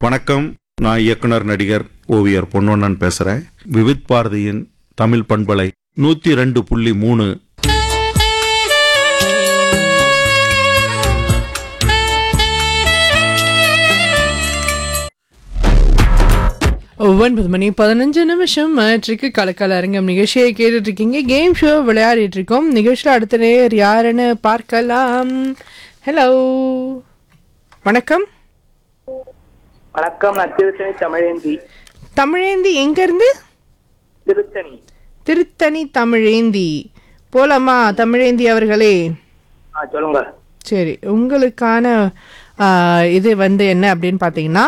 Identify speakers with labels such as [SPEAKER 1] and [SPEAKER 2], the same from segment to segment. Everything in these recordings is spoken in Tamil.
[SPEAKER 1] வணக்கம் நான் இயக்குனர் நடிகர் ஓவியர் பொன்வண்ணன் பேசுறேன் விவித் பாரதியின் தமிழ் பண்பலை நூத்தி ரெண்டு புள்ளி மூணு
[SPEAKER 2] ஒன்பது மணி பதினஞ்சு நிமிஷம் மேட்ரிக்கு கலக்கல அரங்கம் நிகழ்ச்சியை கேட்டுட்டு இருக்கீங்க கேம் ஷோ விளையாடிட்டு இருக்கோம் நிகழ்ச்சியில் அடுத்த நேர் யாருன்னு பார்க்கலாம் ஹலோ வணக்கம்
[SPEAKER 3] வணக்கம் நான் திருத்தணி தமிழேந்தி
[SPEAKER 2] தமிழேந்தி எங்க இருந்து
[SPEAKER 3] திருத்தணி
[SPEAKER 2] திருத்தணி தமிழேந்தி போலாமா தமிழேந்தி அவர்களே
[SPEAKER 3] ஆ சொல்லுங்க
[SPEAKER 2] சரி உங்களுக்கான ஆ, இது வந்து என்ன அப்படின்னு பார்த்தீங்கன்னா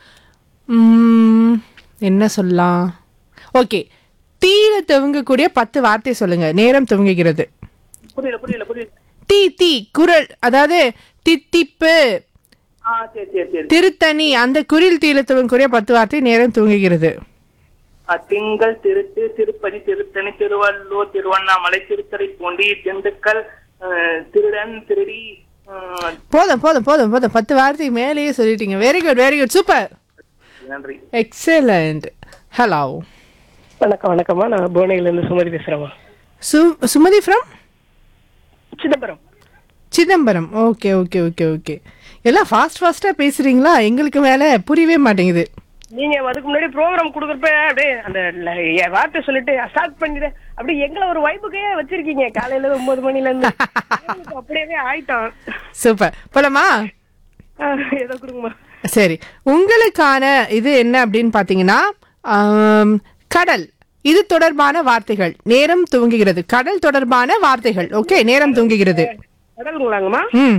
[SPEAKER 2] ம், என்ன சொல்லலாம் ஓகே தீயில துவங்கக்கூடிய பத்து வார்த்தை சொல்லுங்க நேரம் துவங்குகிறது
[SPEAKER 3] புரியல புரியல புரியல
[SPEAKER 2] தீ தீ குரல் அதாவது தித்திப்பு
[SPEAKER 3] ஆ சரி சரி சரி
[SPEAKER 2] திருத்தணி அந்த குரில் தீயில துவங்கக்கூடிய பத்து வார்த்தை நேரம் துவங்குகிறது
[SPEAKER 3] ஆ, திங்கள் திருத்து திருப்பதி திருத்தணி திருவள்ளூர் திருவண்ணாமலை திருத்துறைப்பூண்டி திண்டுக்கல் ஆ, திருடன் திருடி ஆ,
[SPEAKER 2] போதும் போதும் போதும் போதும் பத்து வார்த்தை மேலேயே சொல்லிட்டீங்க very good very good super
[SPEAKER 3] நன்றி
[SPEAKER 2] எக்ஸலண்ட் ஹலோ
[SPEAKER 4] வணக்கம் வணக்கம்மா நான் புவனகிரிலேருந்து சுமதி பேசுகிறேம்மா
[SPEAKER 2] சு Sumathi from
[SPEAKER 4] Chidambaram
[SPEAKER 2] Chidambaram okay okay okay okay எல்லாம் ஃபாஸ்ட் ஃபாஸ்ட்டாக பேசுகிறீங்களா எங்களுக்கு மேலே புரியவே மாட்டேங்குது
[SPEAKER 4] நீங்க அதுக்கு முன்னாடி ப்ரோக்ராம் கொடுக்குறப்ப அப்படியே அந்த ல- என் வார்த்தை சொல்லிட்டு ஸ்டார்ட் பண்ணிட்டு அப்படியே எங்களை ஒரு வைப்புக்கே வச்சிருக்கீங்க காலையில ஒன்பது மணில இருந்து எனக்கு அப்படியே ஆயிட்டோம்
[SPEAKER 2] சூப்பர் போலாமா
[SPEAKER 4] ஆ, ஏதோ கொடுங்கம்மா
[SPEAKER 2] சரி உங்களுக்கான இது என்ன அப்படின்னு பார்த்தீங்கன்னா ஆம், கடல் இது தொடர்பான வார்த்தைகள் நேரம் துவங்குகிறது கடல் தொடர்பான வார்த்தைகள் ஓகே நேரம் துவங்குகிறது
[SPEAKER 4] கடலுங்களாங்கம்மா
[SPEAKER 2] ம்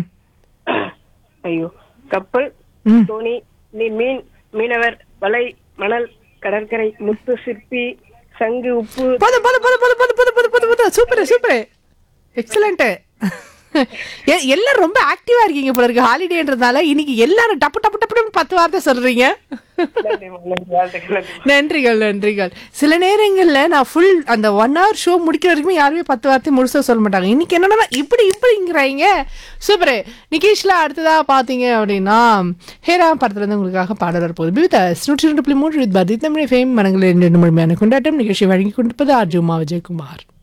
[SPEAKER 4] ஐயோ கப்பல்
[SPEAKER 2] ம்.
[SPEAKER 4] தோணி நீ மீன் மீனவர் வலை மணல் கடற்கரை முத்து சிற்பி சங்கு உப்பு
[SPEAKER 2] போதும் போதும் போதும் போதும் போதும் போதும் போதும் போதும் போதும் சூப்பர் சூப்பர் எக்ஸலண்ட்டு எல்லாரும் ரொம்ப ஆக்டிவா இருக்கீங்க போல இருக்கு ஹாலிடேன்றதால இன்னைக்கு எல்லாரும் டப்பு டப்பு டப்பு டப்பு பத்து வார்த்தை சொல்றீங்க
[SPEAKER 4] நன்றிம்மா, நன்றி, வாழ்த்துக்கள், நன்றி.
[SPEAKER 2] நன்றிகள் நன்றிகள் சில நேரங்கள்ல நான் ஃபுல் அந்த ஒன் ஹவர் ஷோ முடிக்கிற வரைக்கும் யாருமே பத்து வார்த்தை முழுசா சொல்ல மாட்டாங்க இன்னைக்கு என்னன்னா இப்படி இப்படிங்கிறாங்க சூப்பர் நிகேஷ்ல அடுத்ததா பாத்தீங்க அப்படின்னா ஹேரா படத்துல இருந்து உங்களுக்காக பாடல் வரப்போகுது பிவித நூற்றி ரெண்டு புள்ளி மூன்று வித் பாரதி தமிழ் ஃபேம் மனங்களில் ரெண்டு முழுமையான கொண்டாட்டம் நிகழ்ச்சி வழங்கி கொண்டிருப்பது அர்ஜுமா விஜயகுமார்